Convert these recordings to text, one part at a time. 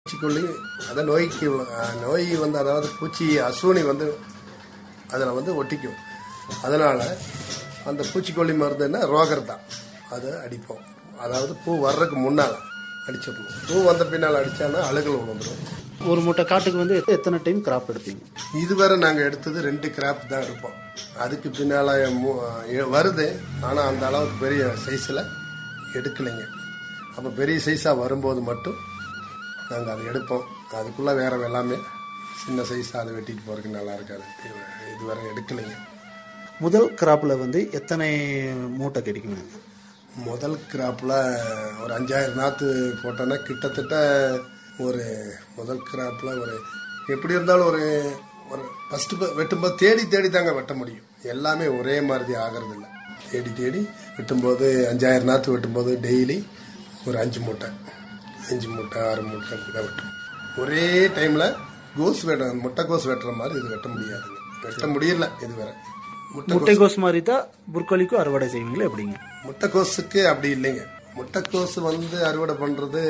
பூச்சிக்கொல்லி அதான் நோய்க்கு அஹ், நோய் வந்து அதாவது பூச்சி அசூனி வந்து அதில் வந்து ஒட்டிக்கும் அதனால் அந்த பூச்சிக்கொல்லி மருந்துன்னா ரோகர் தான் அதை அடிப்போம் அதாவது பூ வர்றதுக்கு முன்னால் அடிச்சிடணும் பூ வந்த பின்னால் அடித்தானா அழுகல் விழுந்துடும் ஒரு மூட்டை காட்டுக்கு வந்து எத்தனை டைம் கிராப் எடுப்பீங்க இதுவரை நாங்கள் எடுத்தது ரெண்டு கிராப் தான் எடுப்போம் அதுக்கு பின்னால் வருது ஆனால் அந்த அளவுக்கு பெரிய சைஸில் எடுக்கலைங்க அப்போ பெரிய சைஸாக வரும்போது மட்டும் நாங்கள் அதை எடுப்போம் அதுக்குள்ளே வேற எல்லாமே சின்ன சைஸாக அதை வெட்டிட்டு போகிறதுக்கு நல்லா இருக்காது இதுவரை எடுக்கலைங்க முதல் கிராப்ல வந்து எத்தனை மூட்டை கிடைக்குங்க முதல் கிராப்பில் ஒரு அஞ்சாயிரம் நாற்று போட்டோன்னா கிட்டத்தட்ட ஒரு முதல் கிராப்பில் ஒரு எப்படி இருந்தாலும் ஒரு ஒரு ஃபஸ்ட்டு வெட்டும்போது தேடி தேடி தாங்க வெட்ட முடியும் எல்லாமே ஒரே மாதிரி ஆகிறது இல்லை தேடி தேடி வெட்டும்போது அஞ்சாயிரம் நாற்று வெட்டும்போது டெய்லி ஒரு அஞ்சு மூட்டை அஞ்சு மூட்டை ஆறு மூட்டை அப்படி தான் வெட்டும் ஒரே டைமில் கோஸ் வெட்ட முட்டைக்கோஸ் வெட்டுற மாதிரி இது வெட்ட முடியாதுங்க வெட்ட முடியல இது வேற முட்டை முட்டைகோஸ் மாதிரி தான் புற்கொலிக்கும் அறுவடை செய்வீங்களா எப்படிங்க முட்டைக்கோஸுக்கு அப்படி இல்லைங்க முட்டைக்கோஸ் வந்து அறுவடை பண்ணுறது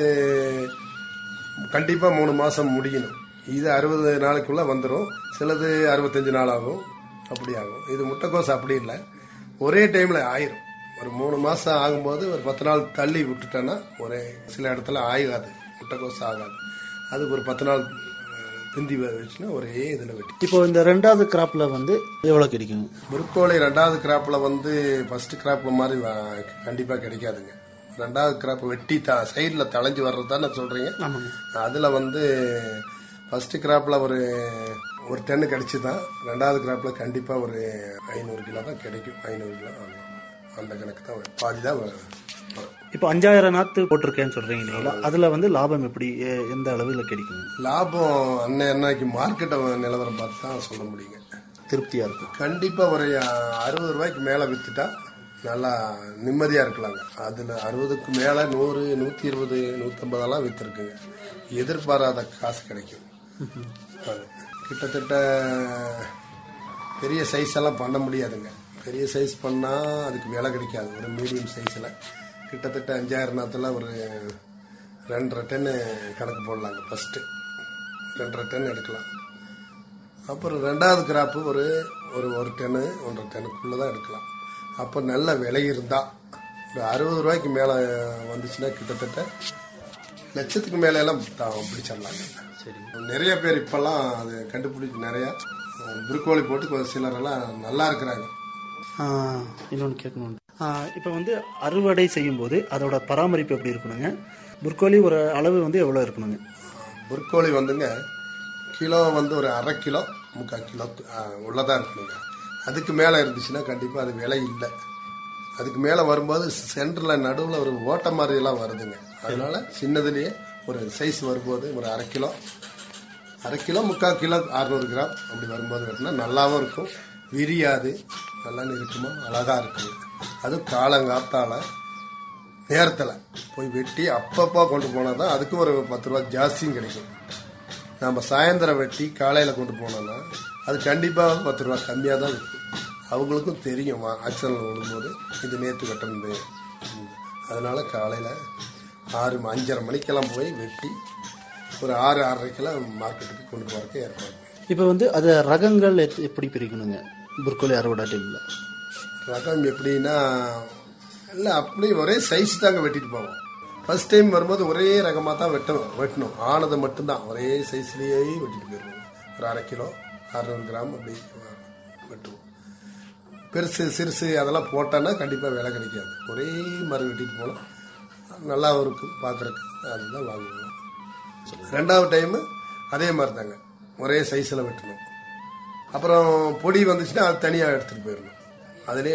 கண்டிப்பாக மூணு மாதம் முடியணும் இது அறுபது நாளைக்குள்ளே வந்துடும் சிலது அறுபத்தஞ்சு நாள் ஆகும் அப்படி ஆகும் இது முட்டைக்கோஸ் அப்படி இல்லை ஒரே டைமில் ஆயிரும் ஒரு மூணு மாதம் ஆகும்போது ஒரு பத்து நாள் தள்ளி விட்டுட்டோன்னா ஒரே சில இடத்துல ஆகாது முட்டைக்கோஸ் ஆகாது அதுக்கு ஒரு பத்து நாள் அஹ், பிந்தி வச்சுன்னா ஒரே இதில் வெட்டி இப்போ இந்த ரெண்டாவது கிராப்ல வந்து எவ்வளவு கிடைக்குங்க முருக்கோழி ரெண்டாவது கிராப்பில் வந்து ஃபர்ஸ்ட் கிராப்பில் மாதிரி கண்டிப்பாக கிடைக்காதுங்க ரெண்டாவது கிராப் வெட்டி த சைடில் தளைஞ்சு வர்றது தானே சொல்கிறீங்க ஆமாங்க அதில் வந்து ஃபர்ஸ்ட் கிராப்பில் ஒரு ஒரு டென்னு கிடைச்சி தான் ரெண்டாவது கிராப்பில் கண்டிப்பாக ஒரு ஐநூறு கிலோ தான் கிடைக்கும் ஐநூறு கிலோ ஆமாம். அந்த கணக்கு தான் வரும். பாதி தான் வரும். இப்போ அஞ்சாயிரம் நாத்து போட்டிருக்கேன்னு சொல்றீங்க இல்லைங்களா அதுல வந்து லாபம் எப்படி எ- எந்த அளவில் கிடைக்குங்க லாபம் அன்னை அன்னைக்கு மார்க்கெட்டை நிலவரம் பார்த்து தான் சொல்ல முடியுங்க திருப்தியா இருக்கும் கண்டிப்பாக ஒரு அஹ், அறுபது ரூபாய்க்கு மேலே விற்றுட்டா நல்லா நிம்மதியாக இருக்கலாங்க அதில் அறுபதுக்கு மேலே நூறு நூற்றி இருபது நூற்றம்பதெல்லாம் விற்றுருக்குங்க எதிர்பாராத காசு கிடைக்கும் அது கிட்டத்தட்ட பெரிய சைஸ் எல்லாம் பண்ண முடியாதுங்க பெரிய சைஸ் பண்ணால் அதுக்கு விலை கிடைக்காது ஒரு மீடியம் சைஸில் கிட்டத்தட்ட அஞ்சாயிரம் நேரத்தில் ஒரு ரெண்டரை டன்னு கணக்கு போடலாங்க ஃபஸ்ட்டு ரெண்டரை டன் எடுக்கலாம் அப்புறம் ரெண்டாவது கிராப்பு ஒரு ஒரு ஒரு டன்னு ஒன்றரை டன்னுக்குள்ளே தான் எடுக்கலாம் அப்போ நல்ல விலை இருந்தால் ஒரு அறுபது ரூபாய்க்கு மேலே வந்துச்சுன்னா கிட்டத்தட்ட லட்சத்துக்கு மேலே எல்லாம் த- பிடிச்சிடலாங்க சரி நிறைய பேர் இப்போல்லாம் அது கண்டுபிடிச்சி நிறையா புருக்கோழி போட்டு கொஞ்சம் சிலரெல்லாம் நல்லா இருக்கிறாங்க இன்னொன்று கேட்கணும் இப்போ வந்து அறுவடை செய்யும்போது அதோட பராமரிப்பு எப்படி இருக்கணுங்க புற்கோலி ஒரு அளவு வந்து எவ்வளோ இருக்கணுங்க புருக்கோழி வந்துங்க கிலோ வந்து ஒரு அரை கிலோ முக்கால் கிலோ உள்ளதாக இருக்கணுங்க அதுக்கு மேலே இருந்துச்சுன்னா கண்டிப்பாக அது விலை இல்லை அதுக்கு மேலே வரும்போது சென்டரில் நடுவில் ஒரு ஓட்டை மாதிரி எல்லாம் வருதுங்க அதனால சின்னதுலேயே ஒரு சைஸ் வரும்போது ஒரு அரை கிலோ அரை கிலோ முக்கால் கிலோ அறநூறு கிராம் அப்படி வரும்போது வெட்டினா நல்லாவும் இருக்கும் விரியாது நல்லா இருக்குமா அழகாக இருக்குங்க அதுவும் காலங்காத்தால நேரத்தில் போய் வெட்டி அப்பப்போ கொண்டு போனால் தான் அதுக்கும் ஒரு பத்து ரூபா ஜாஸ்தியும் கிடைக்கும் நம்ம சாயந்தரம் வெட்டி காலையில் கொண்டு போனோம்னா அது கண்டிப்பாக பத்து ரூபா கம்மியாக தான் இருக்கும் அவங்களுக்கும் தெரியும் ஆக்சிடென்ட் விடும்போது இது நேற்று வெட்டணுது அதனால காலையில் ஆறு ம- அஞ்சரை மணிக்கெல்லாம் போய் வெட்டி ஒரு ஆறு ஆறரைக்கெல்லாம் மார்க்கெட்டுக்கு கொண்டு போகிறதுக்கு ஏற்பாடு இப்போ வந்து அது ரகங்கள் எத்- எப்படி பிரிக்கணுங்க புற்கோலி அறுவடை டைமில் ரகம் எப்படின்னா இல்லை அப்படி ஒரே சைஸ் தாங்க வெட்டிட்டு போவோம் ஃபர்ஸ்ட் டைம் வரும்போது ஒரே ரகமாக தான் வெட்டணும் வெட்டணும் ஆனதை மட்டும்தான் ஒரே சைஸ்லேயே வெட்டிட்டு போயிடுவோம் ஒரு அரை கிலோ அறநூறு கிராம் அப்படி வெட்டுவோம் பெருசு சிறுசு அதெல்லாம் போட்டோன்னா கண்டிப்பாக விலை கிடைக்காது ஒரே மாதிரி வெட்டிட்டு போனால் நல்லாவும் இருக்கும் பார்க்குறக்கு அதுதான் வாங்குவோம் ரெண்டாவது டைமு அதே மாதிரி தாங்க ஒரே சைஸில் வெட்டணும் அப்புறம் பொடி வந்துச்சுன்னா அது தனியாக எடுத்துகிட்டு போயிடணும் அதுலேயே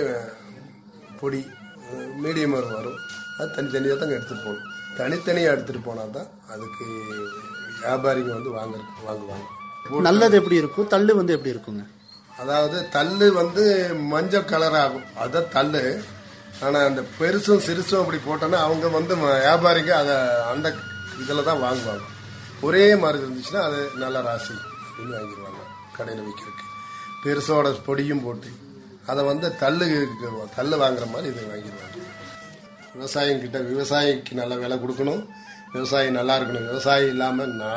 பொடி மீடியம் வரும் அது தனித்தனியாக தாங்க எடுத்துகிட்டு போகணும் தனித்தனியாக எடுத்துகிட்டு போனால் தான் அதுக்கு வியாபாரிங்க வந்து வாங்க வாங்குவாங்க நல்லது எப்படி இருக்கும் தள்ளு வந்து எப்படி இருக்குங்க அதாவது தள்ளு வந்து மஞ்சள் கலர் ஆகும் அதுதான் தள்ளு ஆனால் அந்த பெருசும் சிறுசும் அப்படி போட்டோன்னா அவங்க வந்து ம- வியாபாரிங்க அதை அந்த இதில் தான் வாங்குவாங்க ஒரே மாதிரி இருந்துச்சுன்னா அது நல்ல ராசி அப்படின்னு வாங்கிடுவாங்க கடையில் விற்கிறதுக்கு பெருசோட பொடியும் போட்டு அதை வந்து தள்ளு தள்ளு வாங்குற மாதிரி இதை வாங்கிடுவாங்க விவசாயிங்கிட்ட விவசாயிக்கு நல்ல விலை கொடுக்கணும் விவசாயி நல்லா இருக்கணும் விவசாயி இல்லாமல்